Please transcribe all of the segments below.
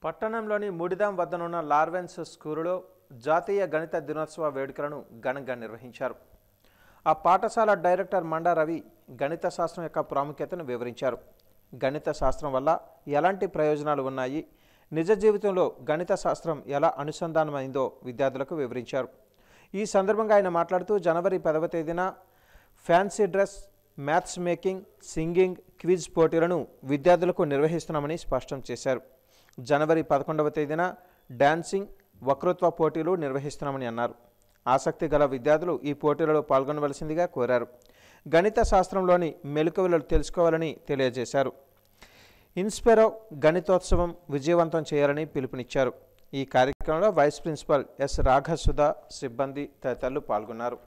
పట్టణంలోని ముడిదాం వద్దనున్న లార్వెన్స్ స్కూలులో జాతీయ గణిత దినోత్సవ వేడుకలను ఘనంగా నిర్వహించారు ఆ పాఠశాల డైరెక్టర్ మండా రవి గణిత శాస్త్రం యొక్క ప్రాముఖ్యతను వివరించారు గణిత శాస్త్రం వల్ల ఎలాంటి ప్రయోజనాలు ఉన్నాయి నిజ జీవితంలో గణిత శాస్త్రం ఎలా అనుసంధానమైందో విద్యార్థులకు వివరించారు ఈ సందర్భంగా ఆయన మాట్లాడుతూ జనవరి పదవ తేదీన fancy dress maths making singing quiz పోటీలను విద్యార్థులకు నిర్వహిస్తున్నామని స్పష్టం చేశారు జనవరి పదకొండవ తేదీన డాన్సింగ్ వక్తృత్వ పోటీలు నిర్వహిస్తున్నామని అన్నారు ఆసక్తి గల విద్యార్థులు ఈ పోటీలలో పాల్గొనవలసిందిగా కోరారు గణిత శాస్త్రంలోని మెలకువలు తెలుసుకోవాలని తెలియజేశారు ఇన్స్పెరో గణితోత్సవం విజయవంతం చేయాలని పిలుపునిచ్చారు ఈ కార్యక్రమంలో వైస్ ప్రిన్సిపల్ ఎస్ రాఘసుధ సిబ్బంది తదితరులు పాల్గొన్నారు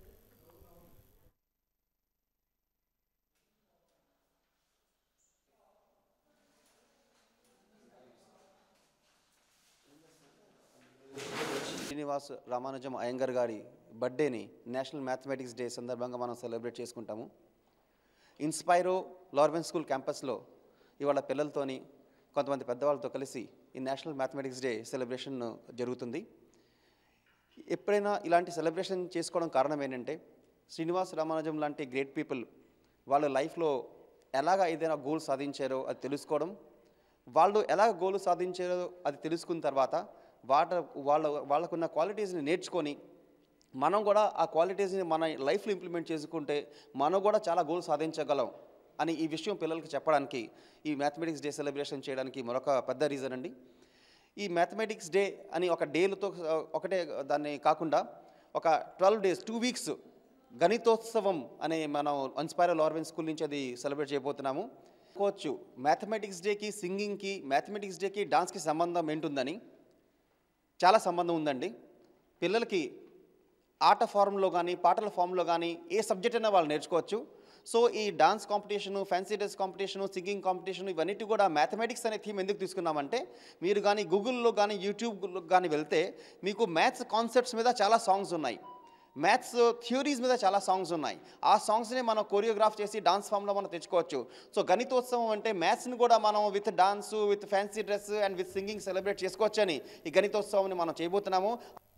శ్రీనివాస్ రామానుజం అయ్యంగర్ గారి బర్త్డేని నేషనల్ మ్యాథమెటిక్స్ డే సందర్భంగా మనం సెలబ్రేట్ చేసుకుంటాము ఇన్స్పైరో లార్వెన్ స్కూల్ క్యాంపస్లో ఇవాళ పిల్లలతోని కొంతమంది పెద్దవాళ్ళతో కలిసి ఈ నేషనల్ మ్యాథమెటిక్స్ డే సెలబ్రేషన్ జరుగుతుంది ఎప్పుడైనా ఇలాంటి సెలబ్రేషన్ చేసుకోవడం కారణం ఏంటంటే శ్రీనివాస్ రామానుజం లాంటి గ్రేట్ పీపుల్ వాళ్ళ లైఫ్లో ఎలాగ ఏదైనా గోల్ సాధించారో అది తెలుసుకోవడం వాళ్ళు ఎలా గోల్ సాధించారో అది తెలుసుకున్న తర్వాత వాట వాళ్ళ వాళ్ళకున్న క్వాలిటీస్ని నేర్చుకొని మనం కూడా ఆ క్వాలిటీస్ని మన లైఫ్లో ఇంప్లిమెంట్ చేసుకుంటే మనం కూడా చాలా గోల్ సాధించగలం అని ఈ విషయం పిల్లలకి చెప్పడానికి ఈ మ్యాథమెటిక్స్ డే సెలబ్రేషన్ చేయడానికి మరొక పెద్ద రీజన్ అండి ఈ మ్యాథమెటిక్స్ డే అని ఒక డేలతో ఒకటే దాన్ని కాకుండా ఒక ట్వెల్వ్ డేస్ టూ వీక్స్ గణితోత్సవం అనే మనం ఇన్స్పైరల్ ఆర్వెన్ స్కూల్ నుంచి అది సెలబ్రేట్ చేయబోతున్నాము కోచ్ మ్యాథమెటిక్స్ డేకి సింగింగ్కి మ్యాథమెటిక్స్ డేకి డాన్స్కి సంబంధం ఏంటుందని చాలా సంబంధం ఉందండి పిల్లలకి ఆట ఫారంలో కానీ పాటల ఫామ్లో కానీ ఏ సబ్జెక్ట్ అయినా వాళ్ళు నేర్చుకోవచ్చు సో ఈ dance competition fancy dress competition singing competition ఇవన్నిటి కూడా మ్యాథమెటిక్స్ అనే థీమ్ ఎందుకు తీసుకున్నామంటే మీరు కానీ గూగుల్లో కానీ యూట్యూబ్లో కానీ వెళ్తే మీకు మ్యాథ్స్ కాన్సెప్ట్స్ మీద చాలా సాంగ్స్ ఉన్నాయి మ్యాథ్స్ థియరీస్ మీద చాలా సాంగ్స్ ఉన్నాయి ఆ సాంగ్స్ని మనం కొరియోగ్రాఫ్ చేసి డాన్స్ ఫామ్లో మనం తెచ్చుకోవచ్చు సో గణితోత్సవం అంటే మ్యాథ్స్ని కూడా మనం with dance with fancy dress and with singing celebrate చేసుకోవచ్చని ఈ గణితోత్సవాన్ని మనం చేయబోతున్నాము